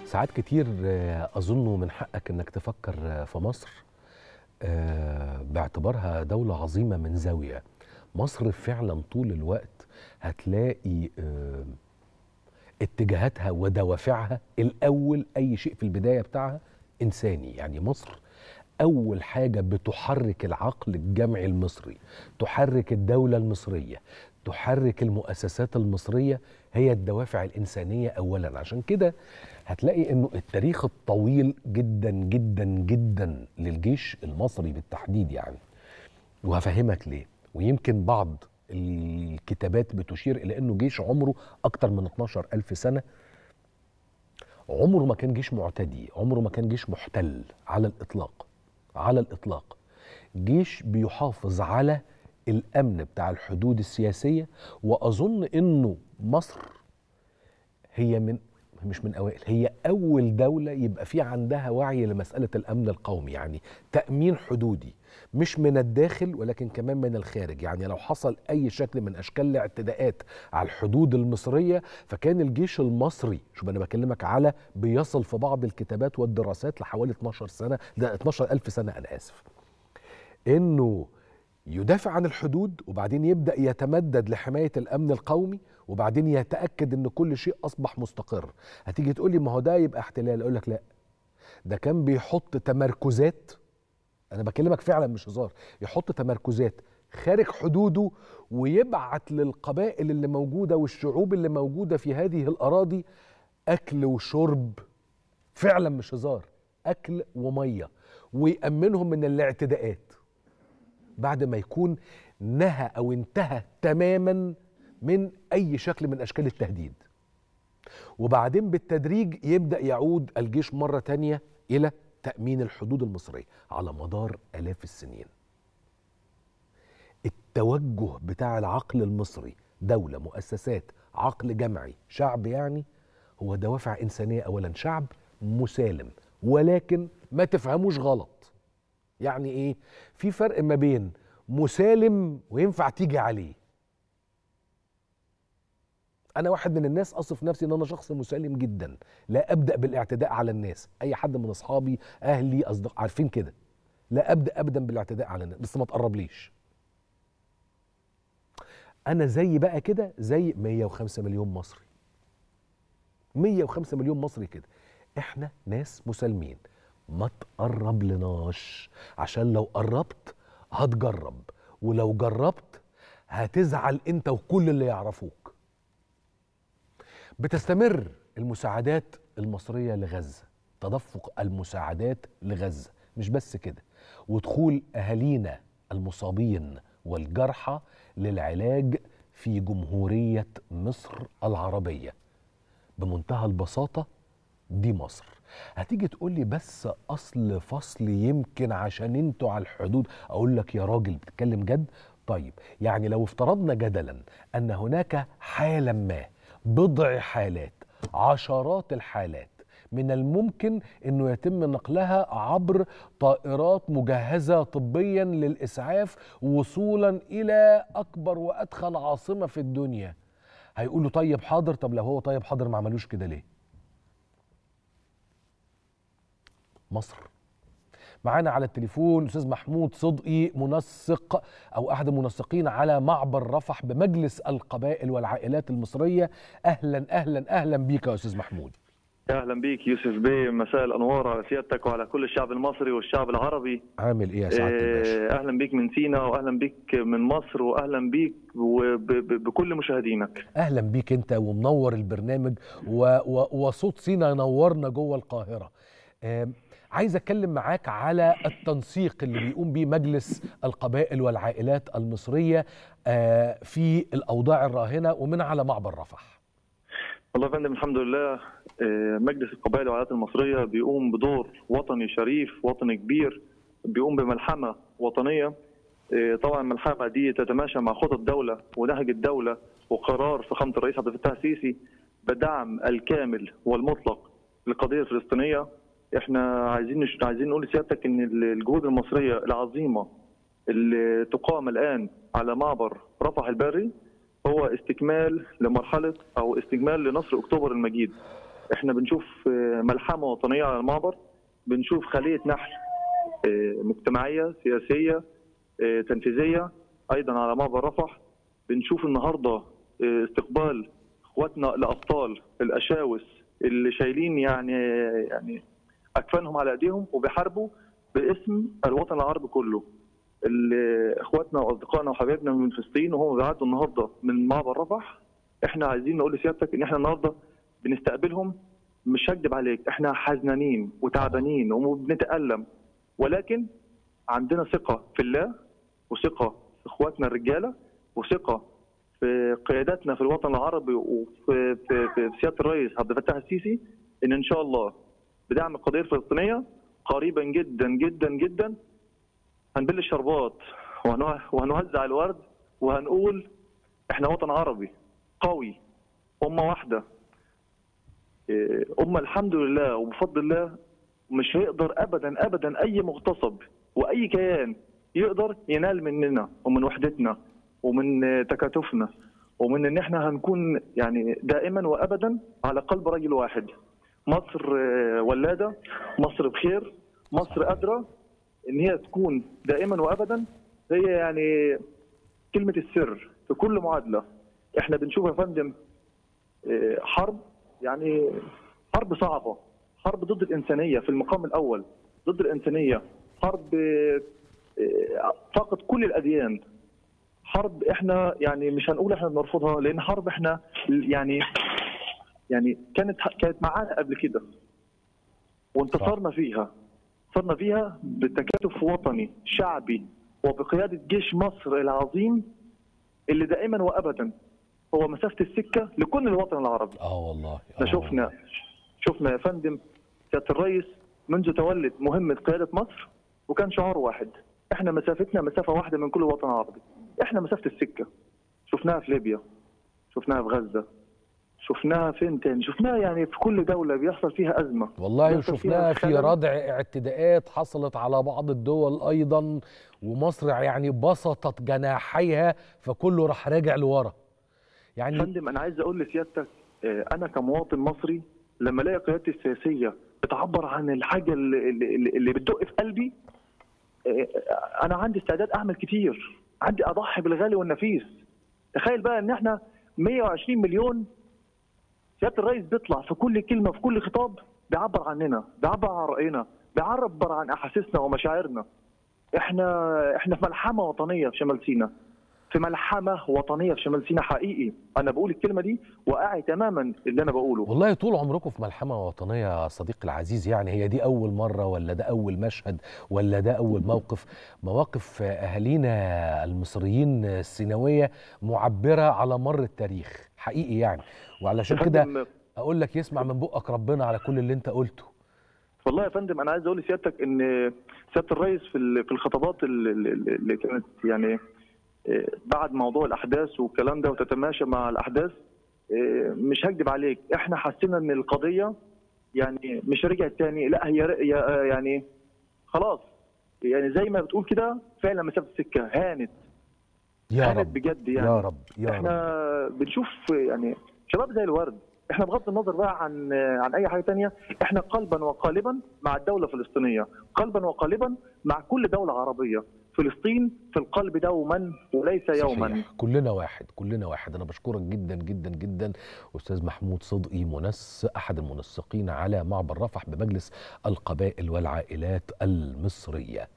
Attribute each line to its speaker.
Speaker 1: ساعات كتير آه، أظنه من حقك إنك تفكر آه، في مصر آه، باعتبارها دولة عظيمة من زاوية مصر فعلا طول الوقت هتلاقي آه، اتجاهاتها ودوافعها الأول أي شيء في البداية بتاعها إنساني يعني مصر أول حاجة بتحرك العقل الجمعي المصري تحرك الدولة المصرية تحرك المؤسسات المصرية هي الدوافع الإنسانية أولا عشان كده هتلاقي أنه التاريخ الطويل جدا جدا جدا للجيش المصري بالتحديد يعني وهفهمك ليه ويمكن بعض الكتابات بتشير إلى أنه جيش عمره أكتر من 12 ألف سنة عمره ما كان جيش معتدي عمره ما كان جيش محتل على الإطلاق على الإطلاق جيش بيحافظ على الأمن بتاع الحدود السياسية وأظن أنه مصر هي من مش من أوائل هي أول دولة يبقى في عندها وعي لمسألة الأمن القومي يعني تأمين حدودي مش من الداخل ولكن كمان من الخارج يعني لو حصل أي شكل من أشكال الاعتداءات على الحدود المصرية فكان الجيش المصري شوف أنا بكلمك على بيصل في بعض الكتابات والدراسات لحوالي 12 سنة ده 12 ألف سنة أنا آسف إنه يدافع عن الحدود وبعدين يبدا يتمدد لحمايه الامن القومي وبعدين يتاكد ان كل شيء اصبح مستقر هتيجي تقول لي ما هو ده يبقى احتلال اقول لك لا ده كان بيحط تمركزات انا بكلمك فعلا مش هزار يحط تمركزات خارج حدوده ويبعت للقبائل اللي موجوده والشعوب اللي موجوده في هذه الاراضي اكل وشرب فعلا مش هزار اكل وميه ويامنهم من الاعتداءات بعد ما يكون نهى او انتهى تماما من اي شكل من اشكال التهديد وبعدين بالتدريج يبدا يعود الجيش مره تانية الى تامين الحدود المصريه على مدار الاف السنين التوجه بتاع العقل المصري دوله مؤسسات عقل جمعي شعب يعني هو دوافع انسانيه اولا شعب مسالم ولكن ما تفهموش غلط يعني ايه في فرق ما بين مسالم وينفع تيجي عليه انا واحد من الناس اصف نفسي ان انا شخص مسالم جدا لا ابدا بالاعتداء على الناس اي حد من اصحابي اهلي اصدقاء عارفين كده لا ابدا ابدا بالاعتداء على الناس بس ما تقربليش انا زي بقى كده زي 105 مليون مصري 105 مليون مصري كده احنا ناس مسالمين ما تقرب لناش عشان لو قربت هتجرب ولو جربت هتزعل انت وكل اللي يعرفوك بتستمر المساعدات المصرية لغزة تدفق المساعدات لغزة مش بس كده ودخول أهالينا المصابين والجرحى للعلاج في جمهورية مصر العربية بمنتهى البساطة دي مصر هتيجي تقول لي بس اصل فصل يمكن عشان انتوا على الحدود اقول لك يا راجل بتتكلم جد طيب يعني لو افترضنا جدلا ان هناك حاله ما بضع حالات عشرات الحالات من الممكن انه يتم نقلها عبر طائرات مجهزه طبيا للاسعاف وصولا الى اكبر وادخل عاصمه في الدنيا هيقولوا طيب حاضر طب لو هو طيب حاضر ما عملوش كده ليه مصر معانا على التليفون استاذ محمود صدقي منسق او احد المنسقين على معبر رفح بمجلس القبائل والعائلات المصريه اهلا اهلا اهلا بيك يا استاذ محمود
Speaker 2: اهلا بيك يوسف بيه مساء الانوار على سيادتك وعلى كل الشعب المصري والشعب العربي
Speaker 1: عامل ايه يا سعاده الباشا
Speaker 2: اهلا بيك من سينا واهلا بيك من مصر واهلا بيك بكل مشاهدينك
Speaker 1: اهلا بيك انت ومنور البرنامج و و وصوت سينا نورنا جوه القاهره عايز اتكلم معاك على التنسيق اللي بيقوم بيه مجلس القبائل والعائلات المصريه في الاوضاع الراهنه ومن على معبر رفح.
Speaker 2: والله يا فندم الحمد لله مجلس القبائل والعائلات المصريه بيقوم بدور وطني شريف وطني كبير بيقوم بملحمه وطنيه طبعا الملحمه دي تتماشى مع خطط الدوله ونهج الدوله وقرار فخامه الرئيس عبد الفتاح السيسي بدعم الكامل والمطلق للقضيه الفلسطينيه احنا عايزين عايزين نقول لسيادتك ان الجهود المصريه العظيمه اللي تقام الان على معبر رفح البري هو استكمال لمرحله او استكمال لنصر اكتوبر المجيد احنا بنشوف آه، ملحمه وطنيه على المعبر بنشوف خليه نحل آه، مجتمعيه سياسيه آه، تنفيذيه ايضا على معبر رفح بنشوف النهارده آه، استقبال اخواتنا الابطال الاشاوس اللي شايلين يعني يعني اكفانهم على ايديهم وبيحاربوا باسم الوطن العربي كله اللي اخواتنا واصدقائنا وحبايبنا من فلسطين وهم بيعدوا النهارده من معبر رفح احنا عايزين نقول لسيادتك ان احنا النهارده بنستقبلهم مش هكدب عليك احنا حزنانين وتعبانين وبنتالم ولكن عندنا ثقه في الله وثقه في اخواتنا الرجاله وثقه في قياداتنا في الوطن العربي وفي في, في سياده الرئيس عبد الفتاح السيسي ان ان شاء الله بدعم القضيه الفلسطينيه قريبا جدا جدا جدا هنبل الشربات وهنو- وهنوزع الورد وهنقول احنا وطن عربي قوي امه واحده إيه، امه الحمد لله وبفضل الله مش هيقدر ابدا ابدا اي مغتصب واي كيان يقدر ينال مننا ومن وحدتنا ومن آه، تكاتفنا ومن ان احنا هنكون يعني دائما وابدا على قلب رجل واحد مصر آه، ولاده مصر بخير مصر قادره ان هي تكون دائما وابدا هي يعني كلمه السر في كل معادله احنا بنشوف يا فندم آه، حرب يعني حرب صعبه حرب ضد الانسانيه في المقام الاول ضد الانسانيه حرب آه، آه، فاقت كل الاديان حرب احنا يعني مش هنقول احنا بنرفضها لان حرب احنا يعني يعني كانت كانت معانا قبل كده وانتصرنا فيها انتصرنا فيها بتكاتف وطني شعبي وبقياده جيش مصر العظيم اللي دائما وابدا هو مسافه السكه لكل الوطن العربي
Speaker 1: اه والله
Speaker 2: احنا
Speaker 1: آه
Speaker 2: شفنا شفنا يا فندم سياده الرئيس منذ تولد مهمه قياده مصر وكان شعار واحد احنا مسافتنا مسافه واحده من كل الوطن العربي احنا مسافه السكه شفناها في ليبيا شفناها في غزه شفناها فين تاني شفناها يعني في كل دوله بيحصل فيها ازمه
Speaker 1: والله
Speaker 2: بيحصل
Speaker 1: وشفناها
Speaker 2: فيها
Speaker 1: في
Speaker 2: خلل.
Speaker 1: ردع اعتداءات حصلت على بعض الدول ايضا ومصر يعني بسطت جناحيها فكله راح راجع لورا يعني
Speaker 2: فندم انا عايز اقول لسيادتك آه، انا كمواطن مصري لما الاقي قيادتي السياسيه بتعبر عن الحاجه اللي, اللي, اللي بتدق في قلبي آه، انا عندي استعداد اعمل كتير عندي اضحي بالغالي والنفيس تخيل بقى ان احنا 120 مليون سياده الرئيس بيطلع في كل كلمه في كل خطاب بيعبر عننا بيعبر عن راينا بيعبر عن احاسيسنا ومشاعرنا احنا احنا في ملحمه وطنيه في شمال سيناء في ملحمه وطنيه في شمال سيناء حقيقي انا بقول الكلمه دي واعي تماما اللي انا بقوله
Speaker 1: والله طول عمركم في ملحمة وطنية يا صديقي العزيز يعني هي دي أول مرة ولا ده أول مشهد ولا ده أول موقف مواقف أهالينا المصريين السيناوية معبرة على مر التاريخ حقيقي يعني وعلشان
Speaker 2: يا
Speaker 1: كده
Speaker 2: فندم،
Speaker 1: أقول لك يسمع من بقك ربنا على كل اللي أنت قلته
Speaker 2: والله يا فندم انا عايز اقول لسيادتك ان سياده الرئيس في ال- في الخطابات اللي, اللي اللي كانت يعني آه، بعد موضوع الاحداث والكلام ده وتتماشى مع الاحداث آه، مش هكذب عليك احنا حسينا ان القضيه يعني مش رجعت تاني لا هي ر- هي- آه، يعني خلاص يعني زي ما بتقول كده فعلا مسافه السكه هانت
Speaker 1: يا
Speaker 2: هانت
Speaker 1: رب
Speaker 2: بجد يعني
Speaker 1: يا رب يا رب
Speaker 2: احنا بنشوف يعني شباب زي الورد احنا بغض النظر بقى عن عن اي حاجه تانية احنا قلبا وقالبا مع الدوله الفلسطينيه قلبا وقالبا مع كل دوله عربيه فلسطين في القلب دوما وليس يوما
Speaker 1: صحيح. كلنا واحد كلنا واحد انا بشكرك جدا جدا جدا استاذ محمود صدقي منس احد المنسقين على معبر رفح بمجلس القبائل والعائلات المصريه